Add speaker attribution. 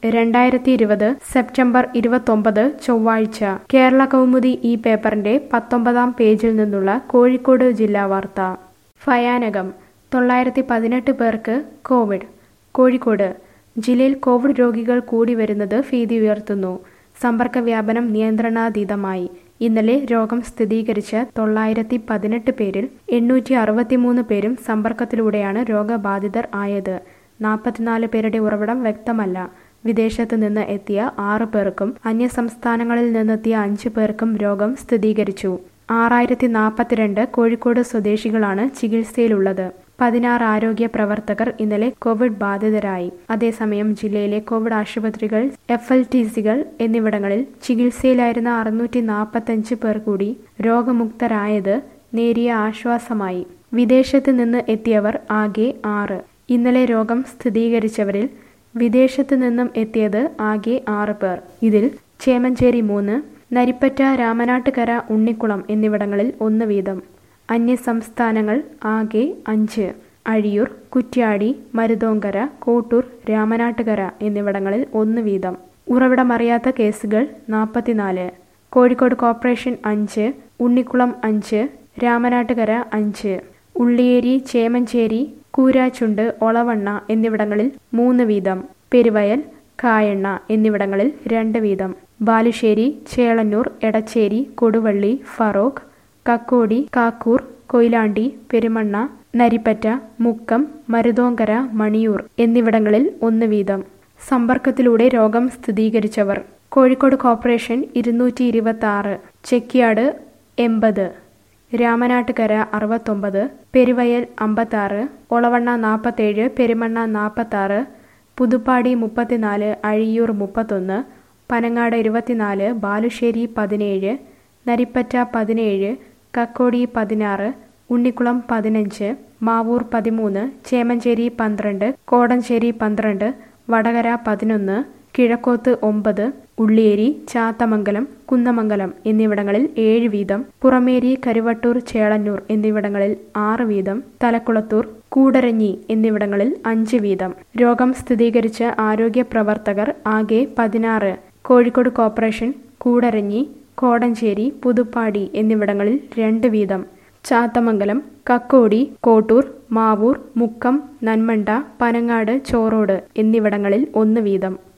Speaker 1: രണ്ടായിരത്തി ഇരുപത് സെപ്റ്റംബർ ഇരുപത്തൊമ്പത് ചൊവ്വാഴ്ച കേരള കൗമുദി ഈ പേപ്പറിന്റെ പത്തൊമ്പതാം പേജിൽ നിന്നുള്ള കോഴിക്കോട് ജില്ലാ വാർത്ത ഭയാനകം തൊള്ളായിരത്തി പതിനെട്ട് പേർക്ക് കോവിഡ് കോഴിക്കോട് ജില്ലയിൽ കോവിഡ് രോഗികൾ കൂടി വരുന്നത് ഭീതി ഉയർത്തുന്നു സമ്പർക്ക വ്യാപനം നിയന്ത്രണാതീതമായി ഇന്നലെ രോഗം സ്ഥിരീകരിച്ച തൊള്ളായിരത്തി പതിനെട്ട് പേരിൽ എണ്ണൂറ്റി അറുപത്തിമൂന്ന് പേരും സമ്പർക്കത്തിലൂടെയാണ് രോഗബാധിതർ ആയത് നാൽപ്പത്തിനാല് പേരുടെ ഉറവിടം വ്യക്തമല്ല വിദേശത്ത് നിന്ന് എത്തിയ ആറ് പേർക്കും അന്യസംസ്ഥാനങ്ങളിൽ നിന്നെത്തിയ അഞ്ച് പേർക്കും രോഗം സ്ഥിരീകരിച്ചു ആറായിരത്തി നാൽപ്പത്തിരണ്ട് കോഴിക്കോട് സ്വദേശികളാണ് ചികിത്സയിലുള്ളത് പതിനാറ് ആരോഗ്യ പ്രവർത്തകർ ഇന്നലെ കോവിഡ് ബാധിതരായി അതേസമയം ജില്ലയിലെ കോവിഡ് ആശുപത്രികൾ എഫ് എൽ ടി സികൾ എന്നിവിടങ്ങളിൽ ചികിത്സയിലായിരുന്ന അറുന്നൂറ്റി നാൽപ്പത്തഞ്ച് പേർ കൂടി രോഗമുക്തരായത് നേരിയ ആശ്വാസമായി വിദേശത്ത് നിന്ന് എത്തിയവർ ആകെ ആറ് ഇന്നലെ രോഗം സ്ഥിരീകരിച്ചവരിൽ വിദേശത്ത് നിന്നും എത്തിയത് ആകെ ആറ് പേർ ഇതിൽ ചേമഞ്ചേരി മൂന്ന് നരിപ്പറ്റ രാമനാട്ടുകര ഉണ്ണിക്കുളം എന്നിവിടങ്ങളിൽ ഒന്ന് വീതം അന്യസംസ്ഥാനങ്ങൾ ആകെ അഞ്ച് അഴിയൂർ കുറ്റ്യാടി മരുതോങ്കര കോട്ടൂർ രാമനാട്ടുകര എന്നിവിടങ്ങളിൽ ഒന്ന് വീതം ഉറവിടമറിയാത്ത കേസുകൾ നാൽപ്പത്തിനാല് കോഴിക്കോട് കോർപ്പറേഷൻ അഞ്ച് ഉണ്ണിക്കുളം അഞ്ച് രാമനാട്ടുകര അഞ്ച് ഉള്ളിയേരി ചേമഞ്ചേരി കൂരാച്ചുണ്ട് ഒളവണ്ണ എന്നിവിടങ്ങളിൽ മൂന്ന് വീതം പെരുവയൽ കായണ്ണ എന്നിവിടങ്ങളിൽ രണ്ട് വീതം ബാലുശ്ശേരി ചേളന്നൂർ എടച്ചേരി കൊടുവള്ളി ഫറോക്ക് കക്കോടി കാക്കൂർ കൊയിലാണ്ടി പെരുമണ്ണ നരിപ്പറ്റ മുക്കം മരുതോങ്കര മണിയൂർ എന്നിവിടങ്ങളിൽ ഒന്ന് വീതം സമ്പർക്കത്തിലൂടെ രോഗം സ്ഥിരീകരിച്ചവർ കോഴിക്കോട് കോർപ്പറേഷൻ ഇരുന്നൂറ്റി ഇരുപത്തി ആറ് ചെക്കിയാട് എൺപത് രാമനാട്ടുകര അറുപത്തൊമ്പത് പെരുവയൽ അമ്പത്താറ് ഒളവണ്ണ നാൽപ്പത്തേഴ് പെരുമണ്ണ നാൽപ്പത്താറ് പുതുപ്പാടി മുപ്പത്തിനാല് അഴിയൂർ മുപ്പത്തൊന്ന് പനങ്ങാട് ഇരുപത്തിനാല് ബാലുശ്ശേരി പതിനേഴ് നരിപ്പറ്റ പതിനേഴ് കക്കോടി പതിനാറ് ഉണ്ണിക്കുളം പതിനഞ്ച് മാവൂർ പതിമൂന്ന് ചേമഞ്ചേരി പന്ത്രണ്ട് കോടഞ്ചേരി പന്ത്രണ്ട് വടകര പതിനൊന്ന് കിഴക്കോത്ത് ഒമ്പത് ഉള്ളിയേരി ചാത്തമംഗലം കുന്നമംഗലം എന്നിവിടങ്ങളിൽ ഏഴ് വീതം പുറമേരി കരുവട്ടൂർ ചേളന്നൂർ എന്നിവിടങ്ങളിൽ ആറ് വീതം തലക്കുളത്തൂർ കൂടരഞ്ഞി എന്നിവിടങ്ങളിൽ അഞ്ച് വീതം രോഗം സ്ഥിരീകരിച്ച ആരോഗ്യ പ്രവർത്തകർ ആകെ പതിനാറ് കോഴിക്കോട് കോർപ്പറേഷൻ കൂടരഞ്ഞി കോടഞ്ചേരി പുതുപ്പാടി എന്നിവിടങ്ങളിൽ രണ്ട് വീതം ചാത്തമംഗലം കക്കോടി കോട്ടൂർ മാവൂർ മുക്കം നന്മണ്ട പനങ്ങാട് ചോറോട് എന്നിവിടങ്ങളിൽ ഒന്ന് വീതം